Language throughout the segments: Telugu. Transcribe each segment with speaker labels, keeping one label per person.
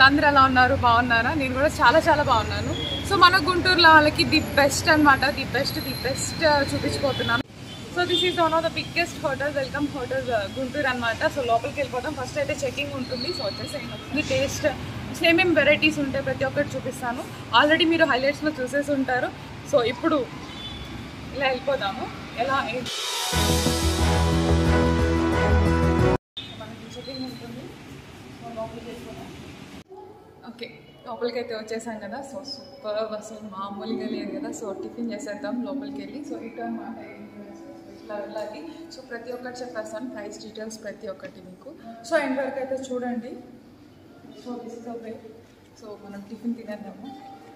Speaker 1: అందరూ ఎలా ఉన్నారు బాగున్నారా నేను కూడా చాలా చాలా బాగున్నాను సో మన గుంటూరులో వాళ్ళకి ది బెస్ట్ అన్నమాట ది బెస్ట్ ది బెస్ట్ చూపించిపోతున్నాను so this is one of the biggest hotel welcome hotel Guntur అనమాట సో లోపలికి వెళ్ళిపోతాం ఫస్ట్ అయితే చెకింగ్ ఉంటుంది సో వచ్చేసి టేస్ట్ సేమ్ ఏం వెరైటీస్ ఉంటాయి ప్రతి ఒక్కటి చూపిస్తాను ఆల్రెడీ మీరు హైలైట్స్లో చూసేసి ఉంటారు సో ఇప్పుడు ఇలా వెళ్ళిపోదాము ఎలా ఏంటి మనకి చెకింగ్ ఉంటుంది సో లోపలికి వెళ్ళిపోదాం ఓకే లోపలికి అయితే వచ్చేసాం కదా సో సూపర్ అసలు మామూలుగా లేదు కదా సో టిఫిన్ చేసేద్దాం లోపలికి వెళ్ళి సో ఇటు అనమాట ఇట్లా వెళ్ళాలి సో ప్రతి ఒక్కటి చెప్పేస్తాను ప్రైస్ డీటెయిల్స్ ప్రతి ఒక్కటి మీకు సో ఎండ్ వరకు అయితే చూడండి so this is way so మనం టిఫిన్ తినేద్దాము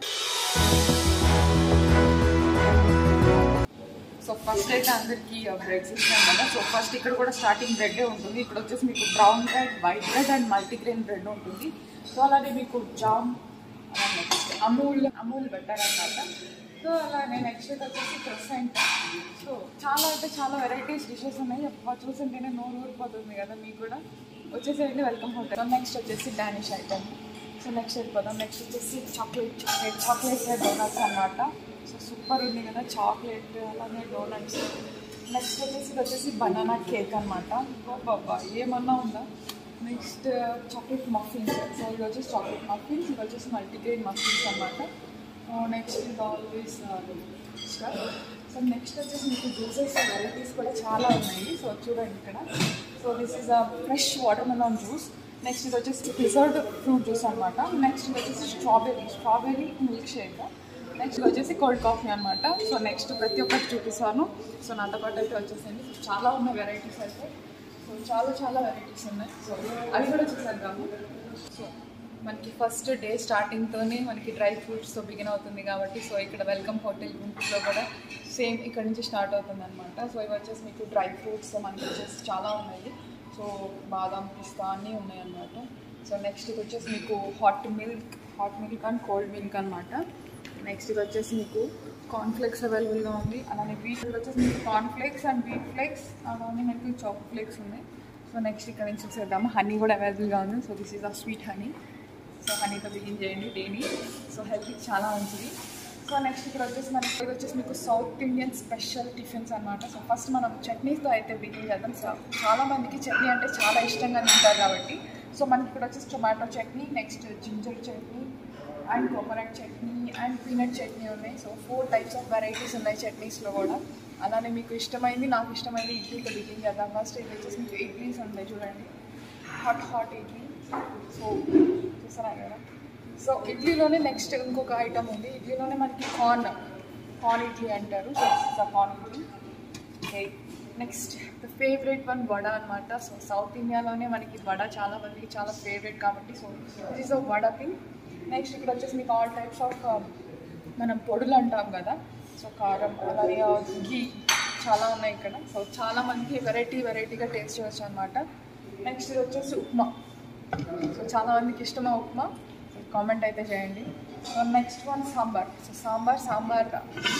Speaker 1: సో ఫస్ట్ అయితే అందరికి బ్రెడ్స్ ఇస్తాం కదా సో ఫస్ట్ ఇక్కడ కూడా స్టార్టింగ్ బ్రెడ్ ఉంటుంది ఇక్కడ వచ్చేసి మీకు brown bread white bread and multigrain bread ఉంటుంది సో అలాగే మీకు జామ్ అలాగే అమూల్ అమూల్ బెటర్ అనమాట సో అలాగే నెక్స్ట్ వచ్చేసి క్రొసెంట్ సో చాలా అంటే చాలా వెరైటీస్ డిషెస్ ఉన్నాయి అబ్బా చూస్తుంటేనే నోరు ఊరిపోతుంది కదా మీకు కూడా వచ్చేసేయండి వెల్కమ్ హోటల్ నెక్స్ట్ వచ్చేసి డానిష్ ఐటమ్ సో నెక్స్ట్ వెళ్ళిపోదాం నెక్స్ట్ వచ్చేసి చాక్లెట్ చాక్లెట్ చాక్లెట్ డోనట్స్ అనమాట సో సూపర్ ఉంది కదా చాక్లెట్ అలాగే డోనట్స్ నెక్స్ట్ వచ్చేసి ఇది వచ్చేసి బనానా కేక్ అనమాట బాబా ఏమన్నా ఉందా నెక్స్ట్ చాక్లెట్ మఫిన్స్ సో ఇది వచ్చేసి చాక్లెట్ మఫిన్స్ ఇది వచ్చేసి మల్టీగ్రెయిన్ మఫిన్స్ అనమాట నెక్స్ట్ ఇది ఆల్వేస్ సో నెక్స్ట్ వచ్చేసి మీకు జ్యూసెస్ వెరైటీస్ కూడా చాలా ఉన్నాయి సో చూడండి ఇక్కడ so this is a fresh watermelon juice next ఇది వచ్చేసి ప్రిజర్వ్డ్ ఫ్రూట్ జ్యూస్ అనమాట నెక్స్ట్ ఇది వచ్చేసి strawberry strawberry milkshake next ఇది వచ్చేసి కోల్డ్ కాఫీ అనమాట సో నెక్స్ట్ ప్రతి ఒక్కటి చూపిస్తాను సో నాతో పాటు అయితే వచ్చేసింది సో చాలా ఉన్నాయి వెరైటీస్ అయితే సో చాలా చాలా వెరైటీస్ ఉన్నాయి సో అవి కూడా చూసేద్దాము సో మనకి ఫస్ట్ డే స్టార్టింగ్తోనే మనకి డ్రై ఫ్రూట్స్తో బిగిన్ అవుతుంది కాబట్టి సో ఇక్కడ వెల్కమ్ హోటల్ గుంటూరులో కూడా సేమ్ ఇక్కడ నుంచి స్టార్ట్ అవుతుంది అనమాట సో ఇవి వచ్చేసి మీకు డ్రై ఫ్రూట్స్ మనకి వచ్చేసి చాలా ఉన్నాయి సో బాదం పిస్తా అన్నీ ఉన్నాయి అనమాట సో నెక్స్ట్ ఇది వచ్చేసి మీకు hot milk hot milk and cold milk అనమాట నెక్స్ట్ ఇది వచ్చేసి మీకు కార్న్ఫ్లేక్స్ అవైలబుల్గా ఉంది అలానే వీట్ ఇది వచ్చేసి మీకు కార్న్ఫ్లేక్స్ అండ్ వీట్ ఫ్లేక్స్ అలానే మీకు చాక్ ఫ్లేక్స్ ఉన్నాయి సో నెక్స్ట్ ఇక్కడ నుంచి చూసేద్దాము హనీ కూడా అవైలబుల్గా ఉంది so this is a sweet honey so హనీతో బిగిన్ చేయండి డైలీ సో హెల్త్కి చాలా మంచిది సో నెక్స్ట్ ఇక్కడ వచ్చేసి మనకి ఇది వచ్చేసి మీకు సౌత్ ఇండియన్ స్పెషల్ టిఫిన్స్ అనమాట సో ఫస్ట్ మనం చట్నీస్తో అయితే బిగిన్ చేద్దాం సో చాలా మందికి చట్నీ అంటే చాలా ఇష్టంగా తింటారు కాబట్టి సో మనకి ఇక్కడ వచ్చేసి tomato chutney next ginger chutney and coconut chutney and peanut chutney ఉన్నాయి so four types of varieties ఉన్నాయి చట్నీస్లో కూడా అలానే మీకు ఇష్టమైంది నాకు ఇష్టమైంది ఇడ్లీతో బిగిన్ చేద్దాం ఫస్ట్ ఇది వచ్చేసి మీకు ఇడ్లీస్ ఉన్నాయి చూడండి హాట్ హాట్ ఇడ్లీ సో చూసారా కదా సో ఇడ్లీలోనే నెక్స్ట్ ఇంకొక ఐటమ్ ఉంది ఇడ్లీలోనే మనకి కార్న్ కార్న్ ఇడ్లీ అంటారు so corn idli okay next the favourite one vada అనమాట సో సౌత్ ఇండియాలోనే మనకి వడ చాలా మందికి చాలా ఫేవరెట్ కాబట్టి so this is a vada thing next ఇక్కడ వచ్చేసి మీకు ఆల్ టైప్స్ ఆఫ్ మనం పొడులు అంటాం కదా సో కారం అలాగే ఘీ చాలా ఉన్నాయి ఇక్కడ సో చాలా మందికి వెరైటీ వెరైటీగా టేస్ట్ చేయవచ్చు అనమాట నెక్స్ట్ ఇది వచ్చేసి ఉప్మా సో చాలా మందికి ఇష్టమా ఉప్మా కామెంట్ అయితే చేయండి so next one sambar so sambar sambar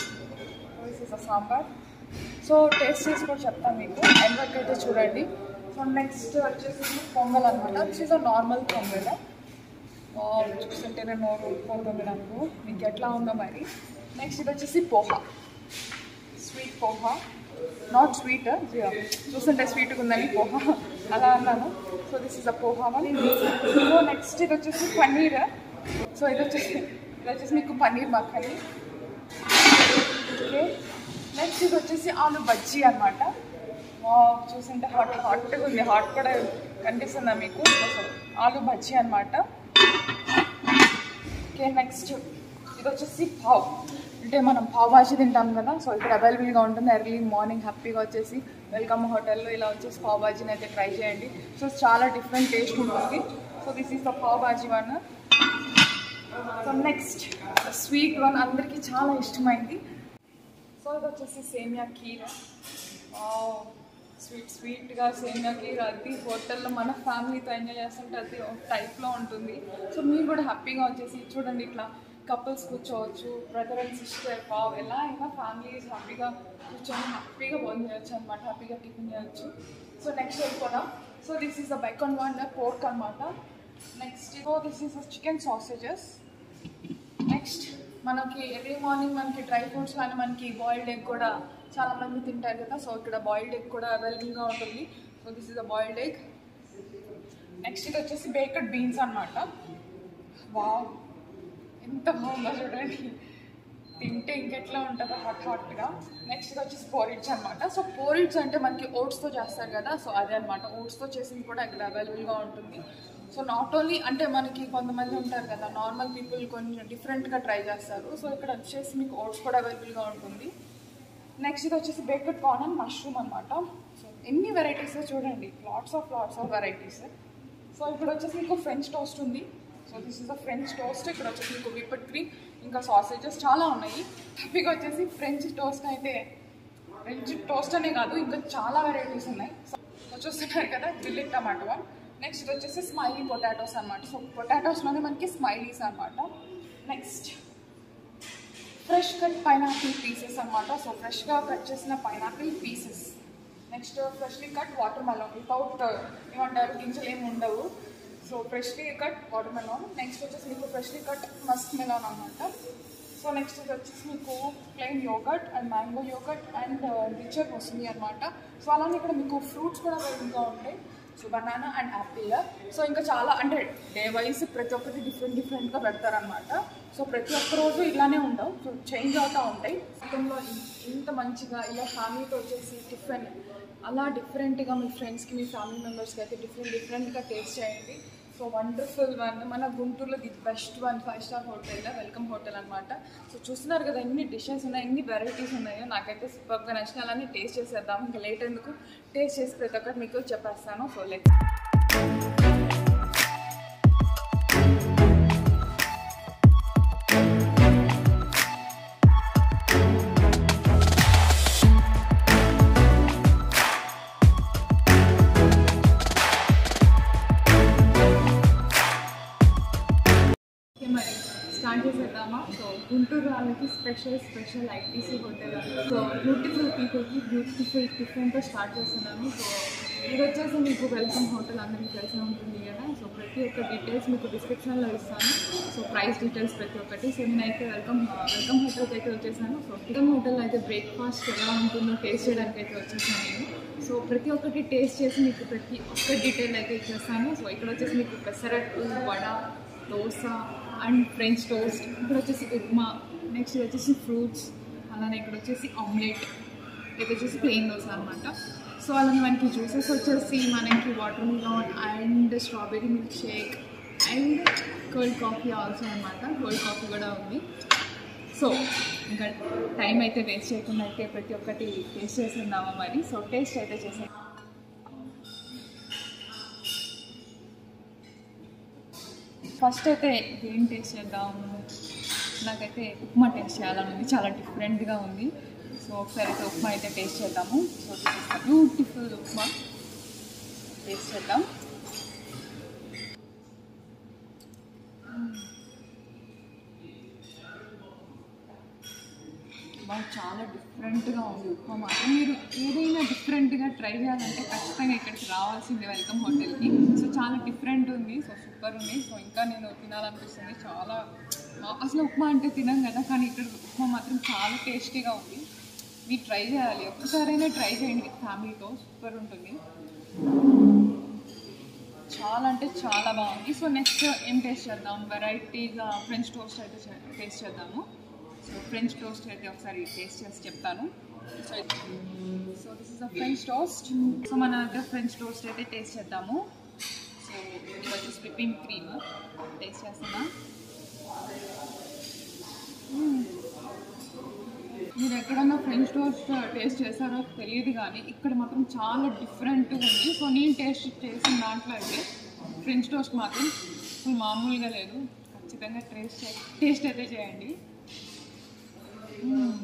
Speaker 1: this is sambar so taste చేసి కూడా చెప్తాను మీకు ఎండ్ వరకు అయితే చూడండి సో నెక్స్ట్ వచ్చేసి పొంగల్ అనమాట this is a normal pongal చూస్తుంటేనే నోరు ఊరుకుంటుంది నాకు మీకు ఎట్లా ఉందో మరి నెక్స్ట్ ఇది వచ్చేసి poha sweet poha not sweet చూస్తుంటే స్వీట్గా ఉందని పోహా అలా అన్నాను so this is a poha one so next ఇది వచ్చేసి పన్నీర్ సో ఇది వచ్చేసి ఇది వచ్చేసి మీకు పన్నీర్ మక్కని ఓకే నెక్స్ట్ ఇది వచ్చేసి ఆలు బజ్జీ అనమాట చూస్తుంటే హాట్ హాట్గా ఉంది హాట్ కూడా కనిపిస్తుందా మీకు ఆలు బజ్జీ అనమాట ఓకే నెక్స్ట్ ఇది వచ్చేసి పావ్ అంటే మనం పావ్ భాజీ తింటాం కదా సో ఇక్కడ అవైలబుల్గా ఉంటుంది ఎర్లీ మార్నింగ్ హ్యాపీగా వచ్చేసి వెల్కమ్ హోటల్లో ఇలా వచ్చేసి పావ్ భాజీని అయితే ట్రై చేయండి సో చాలా డిఫరెంట్ టేస్ట్ ఉంటుంది so this is the pav bhaji one so next sweet one అందరికీ చాలా ఇష్టమైంది సో ఇది వచ్చేసి సేమియా కీర్ స్వీట్ స్వీట్గా సేమియా కీర్ అది హోటల్లో మన ఫ్యామిలీతో ఎంజాయ్ చేస్తుంటే అది ఒక టైప్లో ఉంటుంది సో మీరు కూడా హ్యాపీగా వచ్చేసి చూడండి ఇట్లా కపుల్స్ కూర్చోవచ్చు బ్రదర్ అండ్ సిస్టర్ పావ్ ఎలా అయినా ఫ్యామిలీస్ హ్యాపీగా కూర్చొని హ్యాపీగా భోజనం చేయొచ్చు అనమాట హ్యాపీగా టిఫిన్ చేయొచ్చు సో నెక్స్ట్ వెళ్ళిపోదాం so this is the bike on one pork అనమాట next so this is chicken sausages next మనకి ఎర్లీ మార్నింగ్ మనకి డ్రై ఫ్రూట్స్ కానీ మనకి బాయిల్డ్ ఎగ్ కూడా చాలా మంది తింటారు కదా సో ఇక్కడ బాయిల్డ్ ఎగ్ కూడా అవైలబుల్గా ఉంటుంది so this is a boiled egg next ఇది వచ్చేసి బేకడ్ బీన్స్ అన్నమాట వావ్ ఎంత బాగుందో చూడండి తింటే ఇంకెట్లా ఉంటుందో హాట్ హాట్గా నెక్స్ట్ ఇది వచ్చేసి పోరిడ్స్ అనమాట సో పోరిడ్స్ అంటే మనకి ఓట్స్తో చేస్తారు కదా సో అదే అనమాట ఓట్స్తో చేసింది కూడా ఇక్కడ అవైలబుల్గా ఉంటుంది సో నాట్ ఓన్లీ అంటే మనకి కొంతమంది ఉంటారు కదా నార్మల్ పీపుల్ కొంచెం డిఫరెంట్గా ట్రై చేస్తారు సో ఇక్కడ వచ్చేసి మీకు ఓట్స్ కూడా అవైలబుల్గా ఉంటుంది నెక్స్ట్ ఇది వచ్చేసి బేకడ్ కార్న్ అండ్ మష్రూమ్ అనమాట సో ఎన్ని వెరైటీస్ చూడండి lots of lots of varieties so ఇప్పుడు వచ్చేసి మీకు ఫ్రెంచ్ టోస్ట్ ఉంది so this is a French toast ఇక్కడ వచ్చేసి మీకు విప్పడ్ క్రీమ్ ఇంకా సాసేజెస్ చాలా ఉన్నాయి హ్యాపీగా వచ్చేసి ఫ్రెంచ్ టోస్ట్ అయితే ఫ్రెంచ్ టోస్ట్ అనే కాదు ఇంకా చాలా వెరైటీస్ ఉన్నాయి సో చూస్తున్నారు కదా గ్రిల్లిక్ టమాటో వన్ నెక్స్ట్ ఇది వచ్చేసి స్మైలీ పొటాటోస్ అనమాట సో పొటాటోస్లోనే మనకి స్మైలీస్ అనమాట next fresh cut pineapple pieces అనమాట సో ఫ్రెష్గా కట్ చేసిన pineapple pieces next freshly cut watermelon without ఏమంటారు గింజలు ఏమి ఉండవు so freshly cut watermelon next వచ్చేసి మీకు ఫ్రెష్లీ కట్ మస్క్ మెలాన్ అనమాట సో నెక్స్ట్ ఇది వచ్చేసి మీకు plain yoghurt and mango yoghurt and richer వస్తుంది అనమాట సో అలానే ఇక్కడ మీకు ఫ్రూట్స్ కూడా అవైలబుల్గా ఉంటాయి so banana and apple so ఇంకా చాలా అంటే డే వైజ్ ప్రతి ఒక్కటి డిఫరెంట్ డిఫరెంట్గా పెడతారనమాట సో ప్రతి ఒక్క రోజు ఇలానే ఉండవు సో చేంజ్ అవుతూ ఉంటాయి చికెన్లో ఇంత మంచిగా ఇలా ఫ్యామిలీతో వచ్చేసి టిఫిన్ అలా డిఫరెంట్గా మీ ఫ్రెండ్స్కి మీ ఫ్యామిలీ మెంబర్స్కి అయితే డిఫరెంట్ డిఫరెంట్గా టేస్ట్ చేయండి సో వండర్ఫుల్ వన్ మన గుంటూరులో the best one five star hotel welcome Hotel అనమాట సో చూస్తున్నారు కదా ఎన్ని డిషెస్ ఉన్నాయి ఎన్ని వెరైటీస్ ఉన్నాయో నాకైతే సూపర్గా నచ్చిన అలానే టేస్ట్ చేసేద్దాం ఇంకా లేట్ ఎందుకు టేస్ట్ చేసి ప్రతి ఒక్కటి మీకు చెప్పేస్తాను సో లెట్ ఓకే మరి స్టార్ట్ చేసేద్దామా సో గుంటూరు వాళ్ళకి special special ITC hotel so beautiful పీపుల్కి బ్యూటిఫుల్ టిఫిన్తో స్టార్ట్ చేస్తున్నాను సో ఇది వచ్చేసి మీకు వెల్కమ్ హోటల్ అందరికీ తెలిసే ఉంటుంది కదా సో ప్రతి ఒక్క డీటెయిల్స్ మీకు డిస్క్రిప్షన్లో ఇస్తాను సో ప్రైస్ డీటెయిల్స్ ప్రతి ఒక్కటి సో నేనైతే వెల్కమ్ వెల్కమ్ హోటల్కి అయితే వచ్చేసాను సో వెల్కమ్ హోటల్ అయితే బ్రేక్ఫాస్ట్ ఎలా ఉంటుందో టేస్ట్ చేయడానికి అయితే వచ్చేసాను నేను సో ప్రతి ఒక్కటి టేస్ట్ చేసి మీకు ప్రతి ఒక్క డీటెయిల్ అయితే ఇచ్చేస్తాను సో ఇక్కడ వచ్చేసి మీకు pesarattu vada dosa and French toast ఇక్కడ వచ్చేసి ఉప్మా నెక్స్ట్ ఇది వచ్చేసి ఫ్రూట్స్ అలానే ఇక్కడ వచ్చేసి ఆమ్లెట్ ఇది వచ్చేసి ప్లెయిన్ దోశ అనమాట సో అలానే మనకి జ్యూసెస్ వచ్చేసి మనకి watermelon and strawberry milkshake and cold coffee also అనమాట కోల్డ్ కాఫీ కూడా ఉంది సో ఇంకా టైం అయితే వేస్ట్ చేయకుండా అయితే ప్రతి ఒక్కటి టేస్ట్ చేస్తున్నామా మరి సో టేస్ట్ అయితే చేసాం ఫస్ట్ అయితే ఏం టేస్ట్ చేద్దాం నాకైతే ఉప్మా టేస్ట్ చేయాలని ఉంది చాలా డిఫరెంట్గా ఉంది సో ఒకసారి అయితే ఉప్మా అయితే టేస్ట్ చేద్దాము సో బ్యూటిఫుల్ ఉప్మా టేస్ట్ చేద్దాం బాగా చాలా డిఫరెంట్గా ఉంది ఉప్మా మాత్రం మీరు ఏదైనా డిఫరెంట్గా ట్రై చేయాలంటే ఖచ్చితంగా ఇక్కడికి రావాల్సింది వెల్కమ్ హోటల్కి సో చాలా డిఫరెంట్ ఉంది సో సూపర్ ఉంది సో ఇంకా నేను తినాలనిపిస్తుంది చాలా ఆ- అసలు ఉప్మా అంటే తినాం కదా కానీ ఇక్కడ ఉప్మా మాత్రం చాలా టేస్టీగా ఉంది మీరు ట్రై చేయాలి ఒక్కసారైనా ట్రై చేయండి ఫ్యామిలీతో సూపర్ ఉంటుంది చాలా అంటే చాలా బాగుంది సో నెక్స్ట్ ఏం టేస్ట్ చేద్దాం వెరైటీగా ఫ్రెంచ్ టోస్ట్ అయితే టేస్ట్ చేద్దాము సో ఫ్రెంచ్ టోస్ట్ అయితే ఒకసారి టేస్ట్ చేసి చెప్తాను so so this is a French toast so మన దగ్గర ఫ్రెంచ్ టోస్ట్ అయితే టేస్ట్ చేద్దాము సో ఇది వచ్చేసి విప్పింగ్ క్రీమ్ టేస్ట్ చేస్తున్నా మ్మ్. మీరు ఎక్కడన్నా ఫ్రెంచ్ టోస్ట్ టేస్ట్ చేశారో తెలియదు కానీ ఇక్కడ మాత్రం చాలా డిఫరెంట్గా ఉంది సో నేను టేస్ట్ చేసిన దాంట్లో అయితే ఫ్రెంచ్ టోస్ట్ మాత్రం అసలు మామూలుగా లేదు ఖచ్చితంగా టేస్ట్ చే టేస్ట్ అయితే చేయండి మ్మ్.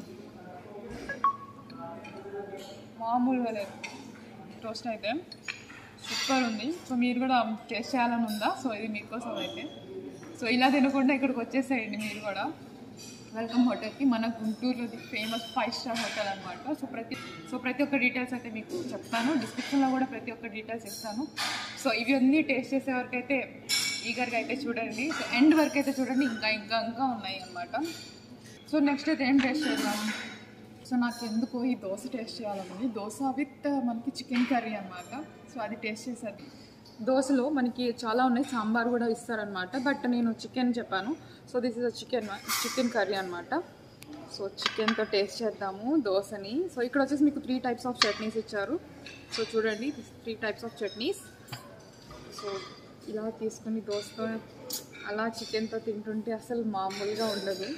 Speaker 1: మామూలుగా లేదు టోస్ట్ అయితే సూపర్ ఉంది సో మీరు కూడా టేస్ట్ చేయాలని ఉందా సో ఇది మీకోసం అయితే సో ఇలా తినకుండా ఇక్కడికి వచ్చేసేయండి మీరు కూడా వెల్కమ్ హోటల్కి మన గుంటూరులోది ఫేమస్ ఫైవ్ స్టార్ హోటల్ అనమాట సో ప్రతి సో ప్రతి ఒక్క డీటెయిల్స్ అయితే మీకు చెప్తాను డిస్క్రిప్షన్లో కూడా ప్రతి ఒక్క డీటెయిల్స్ ఇస్తాను సో ఇవి అన్నీ టేస్ట్ చేసే వరకు అయితే ఈగర్గా అయితే చూడండి సో ఎండ్ వరకు అయితే చూడండి ఇంకా ఇంకా ఇంకా ఉన్నాయి అన్నమాట సో నెక్స్ట్ అయితే ఏం టేస్ట్ చేద్దాం సో నాకు ఎందుకు ఈ దోశ టేస్ట్ చేయాలని దోశ విత్ మనకి చికెన్ కర్రీ అన్నమాట సో అది టేస్ట్ చేసేది దోశలో మనకి చాలా ఉన్నాయి సాంబార్ కూడా ఇస్తారనమాట బట్ నేను చికెన్ చెప్పాను so this is chicken chicken curry అనమాట సో చికెన్తో టేస్ట్ చేద్దాము దోశని సో ఇక్కడ వచ్చేసి మీకు త్రీ టైప్స్ ఆఫ్ చట్నీస్ ఇచ్చారు సో చూడండి three types of chutneys so ఇలా తీసుకుని దోశతో అలా చికెన్తో తింటుంటే అసలు మామూలుగా ఉండదు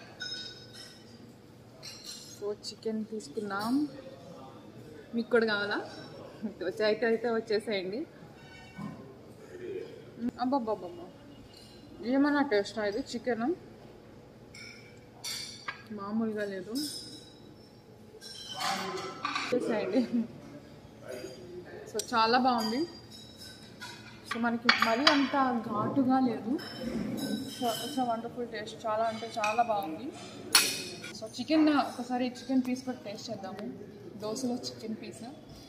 Speaker 1: సో చికెన్ తీసుకున్నాం మీకు కూడా కావాలా వచ్చి అయితే అయితే వచ్చేసేయండి అబ్బాబ్బాబ్బా ఏమన్నా టేస్ట్ ఇది చికెన్ మామూలుగా లేదు చేసేయండి సో చాలా బాగుంది సో మనకి మరీ అంత ఘాటుగా లేదు సో సో వండర్ఫుల్ టేస్ట్ చాలా అంటే చాలా బాగుంది సో చికెన్ ఒకసారి చికెన్ పీస్ కూడా టేస్ట్ చేద్దాము దోశలో చికెన్ పీస్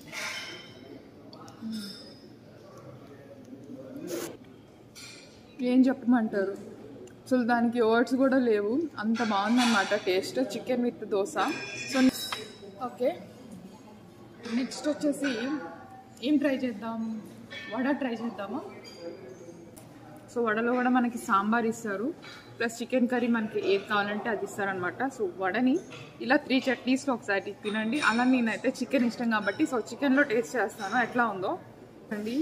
Speaker 1: ఏం చెప్పమంటారు అసలు దానికి వర్డ్స్ కూడా లేవు అంత బాగుందన్నమాట taste chicken with dosa so okay next వచ్చేసి ఏం ట్రై చేద్దాం వడ ట్రై చేద్దామా సో వడలో కూడా మనకి సాంబార్ ఇస్తారు ప్లస్ చికెన్ కర్రీ మనకి ఏది కావాలంటే అది ఇస్తారనమాట సో వడని ఇలా త్రీ చట్నీస్లో ఒకసారి తినండి అలా నేనైతే చికెన్ ఇష్టం కాబట్టి సో చికెన్లో టేస్ట్ చేస్తాను ఎట్లా ఉందో అండి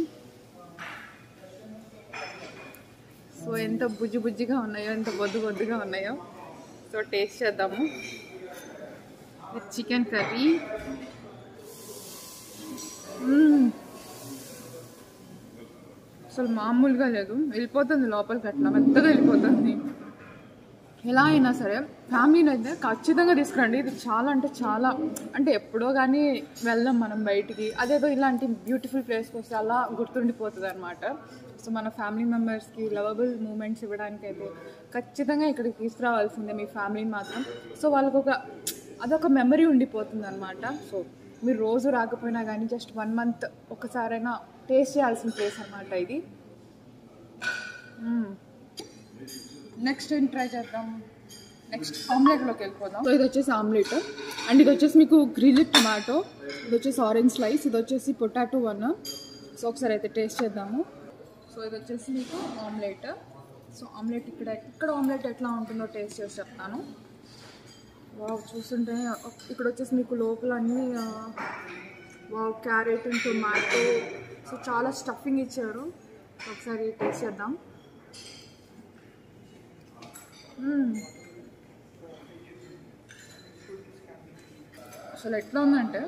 Speaker 1: సో ఎంత బుజ్జి బుజ్జిగా ఉన్నాయో ఎంత బొద్దు బొద్దుగా ఉన్నాయో సో టేస్ట్ చేద్దాము చికెన్ కర్రీ అసలు మామూలుగా లేదు వెళ్ళిపోతుంది లోపలికి అట్లా మెత్తగా వెళ్ళిపోతుంది ఎలా అయినా సరే ఫ్యామిలీని అయితే ఖచ్చితంగా తీసుకురండి ఇది చాలా అంటే చాలా అంటే ఎప్పుడో కానీ వెళ్దాం మనం బయటికి అదేదో ఇలాంటి బ్యూటిఫుల్ ప్లేస్కి వస్తే అలా గుర్తుండిపోతుంది అనమాట సో మన ఫ్యామిలీ మెంబర్స్కి లవబుల్ మూమెంట్స్ ఇవ్వడానికి అయితే ఖచ్చితంగా ఇక్కడికి తీసుకురావాల్సిందే మీ ఫ్యామిలీని మాత్రం సో వాళ్ళకు ఒక అదొక మెమరీ ఉండిపోతుంది అనమాట సో మీరు రోజు రాకపోయినా కానీ జస్ట్ వన్ మంత్ ఒకసారైనా టేస్ట్ చేయాల్సిన ప్లేస్ అనమాట ఇది నెక్స్ట్ ఏం ట్రై చేద్దాం నెక్స్ట్ ఆమ్లెట్లోకి వెళ్ళిపోదాం సో ఇది వచ్చేసి ఆమ్లెట్ అండ్ ఇది వచ్చేసి మీకు గ్రిల్ టొమాటో ఇది వచ్చేసి ఆరెంజ్ స్లైస్ ఇది వచ్చేసి పొటాటో వన్ సో ఒకసారి అయితే టేస్ట్ చేద్దాము సో ఇది వచ్చేసి మీకు ఆమ్లెట్ సో ఆమ్లెట్ ఇక్కడ ఇక్కడ ఆమ్లెట్ ఎట్లా ఉంటుందో టేస్ట్ చేసి చెప్తాను వావ్ చూస్తుంటే ఇక్కడ వచ్చేసి మీకు లోపల అన్ని వావ్ క్యారెట్ టొమాటో సో చాలా స్టఫింగ్ ఇచ్చారు ఒకసారి టేస్ట్ చేద్దాం మ్మ్. అసలు ఎట్లా ఉందంటే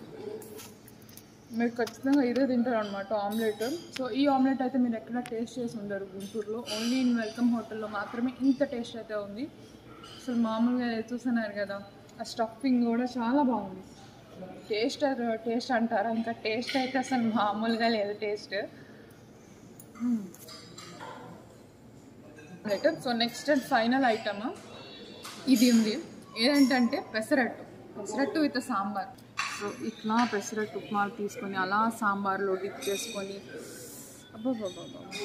Speaker 1: మీరు ఖచ్చితంగా ఇదే తింటారు అనమాట ఆమ్లెట్ సో ఈ ఆమ్లెట్ అయితే మీరు ఎక్కడ టేస్ట్ చేసి ఉండరు గుంటూరులో ఓన్లీ ఇన్ వెల్కమ్ హోటల్లో మాత్రమే ఇంత టేస్ట్ అయితే ఉంది అసలు మామూలుగా చూస్తున్నారు కదా ఆ స్టఫింగ్ కూడా చాలా బాగుంది టేస్ట్ టేస్ట్ అంటారా ఇంకా టేస్ట్ అయితే అసలు మామూలుగా లేదు taste item so next and final item ఇది ఉంది ఏదంటే పెసరట్టు పెసరట్టు విత్ సాంబార్ సో ఇట్లా పెసరట్టు ఉప్మాలు తీసుకొని అలా సాంబార్లో డిప్ చేసుకొని అబ్బాబాబా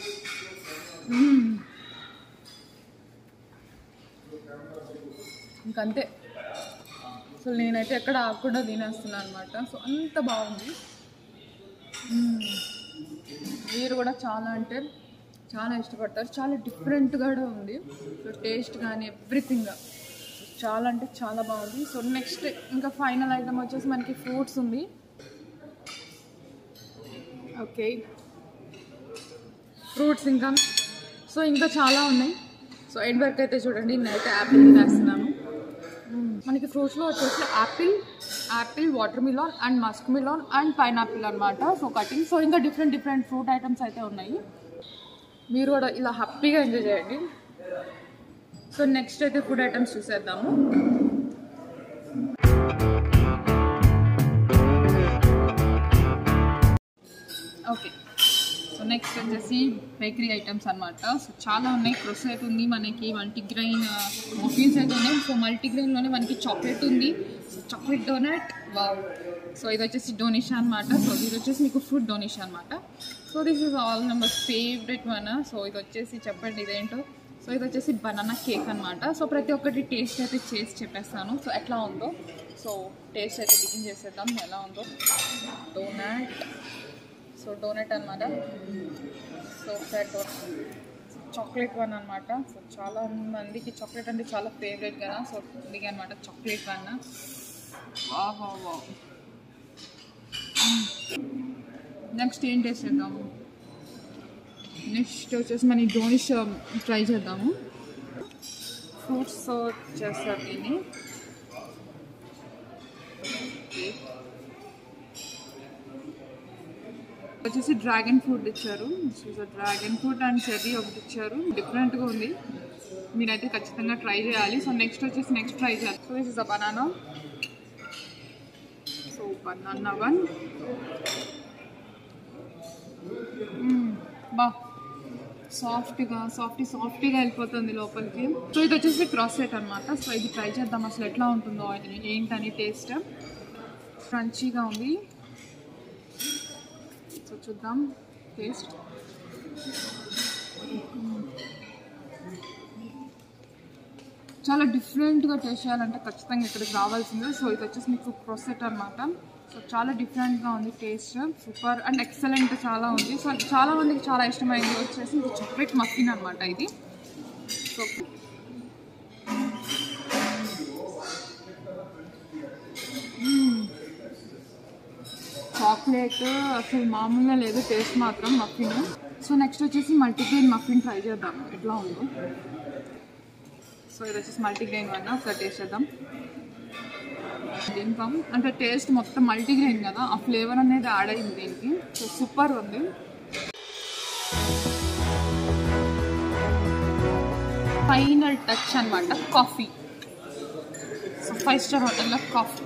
Speaker 1: ఇంకంతే అసలు నేనైతే ఎక్కడ ఆకుండా తినేస్తున్నాను అనమాట సో అంత బాగుంది మ్మ్. మీరు కూడా చాలా అంటే చాలా ఇష్టపడతారు చాలా డిఫరెంట్గా కూడా ఉంది సో టేస్ట్ కానీ ఎవ్రీథింగ్ చాలా అంటే చాలా బాగుంది సో నెక్స్ట్ ఇంకా ఫైనల్ ఐటమ్ వచ్చేసి మనకి ఫ్రూట్స్ ఉంది ఓకే ఫ్రూట్స్ ఇంకా సో ఇంకా చాలా ఉన్నాయి సో ఎండ్ వరకు అయితే చూడండి నేనైతే యాపిల్ తినేస్తున్నాను మ్మ్. మనకి ఫ్రూట్స్లో వచ్చేసి apple apple watermelon and muskmelon and pineapple అనమాట సో కటింగ్ సో ఇంకా డిఫరెంట్ డిఫరెంట్ ఫ్రూట్ ఐటమ్స్ అయితే ఉన్నాయి మీరు కూడా ఇలా హ్యాపీగా ఎంజాయ్ చేయండి సో నెక్స్ట్ అయితే ఫుడ్ ఐటమ్స్ చూసేద్దాము ఓకే సో నెక్స్ట్ వచ్చేసి బేకరీ ఐటమ్స్ అనమాట సో చాలా ఉన్నాయి క్రొసెట్ ఉంది మనకి మల్టీగ్రెయిన్ మఫిన్స్ అయితే ఉన్నాయి సో మల్టీగ్రెయిన్లోనే మనకి చాక్లెట్ ఉంది చాక్లెట్ డోనట్ వావ్ సో ఇది వచ్చేసి డొనేషన్ అనమాట సో ఇది వచ్చేసి మీకు ఫుడ్ డొనేషన్ అనమాట so this is all number favourite one so ఇది వచ్చేసి చెప్పండి ఇదేంటో సో ఇది వచ్చేసి బనానా కేక్ అనమాట సో ప్రతి ఒక్కటి టేస్ట్ అయితే చేసి చెప్పేస్తాను సో ఎట్లా ఉందో సో టేస్ట్ అయితే బిగిన్ చేసేద్దాం ఎలా ఉందో డోనట్ సో డోనట్ అనమాట సో ఫ్యాట్ చాక్లెట్ వన్ అనమాట సో చాలా మందికి చాక్లెట్ అంటే చాలా ఫేవరెట్ కదా సో ఇది అనమాట చాక్లెట్ వన్ వాహ్ వావ్ నెక్స్ట్ ఏం టేస్ట్ చేద్దాము నెక్స్ట్ వచ్చేసి మన డోనిష్ ట్రై చేద్దాము ఫ్రూట్స్ చేస్తారు దీన్ని వచ్చేసి డ్రాగన్ ఫ్రూట్ ఇచ్చారు డ్రాగన్ ఫ్రూట్ అండ్ చెర్రీ ఒకటి ఇచ్చారు డిఫరెంట్గా ఉంది మీరైతే ఖచ్చితంగా ట్రై చేయాలి సో నెక్స్ట్ వచ్చేసి నెక్స్ట్ ట్రై చేయాలి so this is a banana so banana one బా సాఫ్ట్గా సాఫ్టీ సాఫ్టీగా వెళ్ళిపోతుంది లోపలికి సో ఇది వచ్చేసి క్రాస్ సెట్ అనమాట సో ఇది ట్రై చేద్దాం అసలు ఎట్లా ఉంటుందో అది ఏంటని టేస్ట్ క్రంచీగా ఉంది సో చూద్దాం టేస్ట్ చాలా డిఫరెంట్గా టేస్ట్ చేయాలంటే ఖచ్చితంగా ఇక్కడికి రావాల్సిందే సో ఇది వచ్చేసి మీకు ప్రొసెట్ అనమాట సో చాలా డిఫరెంట్గా ఉంది టేస్ట్ సూపర్ అండ్ ఎక్సలెంట్ చాలా ఉంది సో చాలా మందికి చాలా ఇష్టమైంది వచ్చేసి ఇది చాక్లెట్ మఫిన్ అనమాట ఇది సో చాక్లెట్ అసలు మామూలుగా లేదు టేస్ట్ మాత్రం మఫిన్ సో నెక్స్ట్ వచ్చేసి మల్టీగ్రెయిన్ మఫిన్ ట్రై చేద్దాం ఎట్లా ఉందో సో ఇది వచ్చేసి మల్టీగ్రెయిన్ వన్ ఒకసారి టేస్ట్ చేద్దాం దీనికి అంటే టేస్ట్ మొత్తం మల్టీగ్రెయిన్ కదా ఆ ఫ్లేవర్ అనేది యాడ్ అయింది దీనికి సో సూపర్ ఉంది ఫైనల్ టచ్ అనమాట కాఫీ సో ఫైవ్ స్టార్ హోటల్లో కాఫీ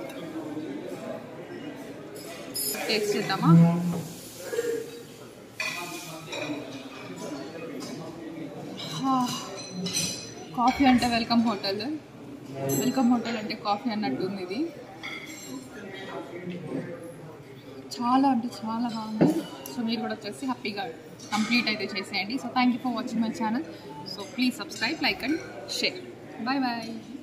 Speaker 1: టేస్ట్ చేద్దామా కాఫీ అంటే వెల్కమ్ హోటల్ వెల్కమ్ హోటల్ అంటే కాఫీ అన్నట్టు ఉంది ఇది చాలా అంటే చాలా బాగుంది సో మీరు కూడా వచ్చేసి హ్యాపీగా కంప్లీట్ అయితే చేసేయండి so thank you for watching my channel so please subscribe like and share bye bye